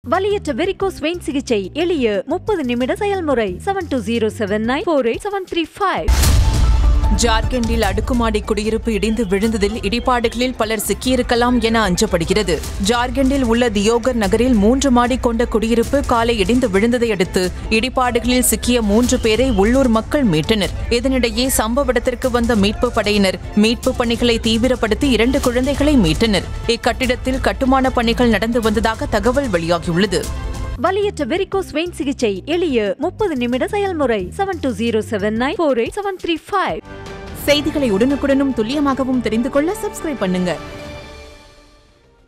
வலியற்ற varicose vein சிகிச்சை எளிய முப்பது நிமிட செயல்முறை seven two zero seven nine four eight seven three five ஜார்க்கண்டில் அடுக்குமாடி குடியிருப்பு இடிந்து விழுந்ததில் இடிபாடுகளில் பலர் சிக்கியிருக்கலாம் என அஞ்சப்படுகிறது ஜார்க்கண்டில் உள்ள தியோகர் நகரில் மூன்று மாடி கொண்ட குடியிருப்பு காலை இடிந்து விழுந்ததை அடுத்து இடிபாடுகளில் சிக்கிய மூன்று பேரை உள்ளூர் மக்கள் மீட்டனர் இதனிடையே சம்பவ இடத்திற்கு வந்த மீட்பு படையினர் மீட்பு பணிகளை தீவிரப்படுத்தி இரண்டு குழந்தைகளை மீட்டனர் இக்கட்டிடத்தில் கட்டுமான பணிகள் நடந்து வந்ததாக தகவல் வெளியாகியுள்ளது வலியற்ற வெரிகோஸ் வெயின் சிகிச்சை எளிய முப்பது நிமிட செயல்முறை seven two zero seven nine four eight seven three five செய்திகளை உடனுக்குடனும் துல்லியமாகவும் தெரிந்து கொள்ள சப்ஸ்கிரைப் பண்ணுங்க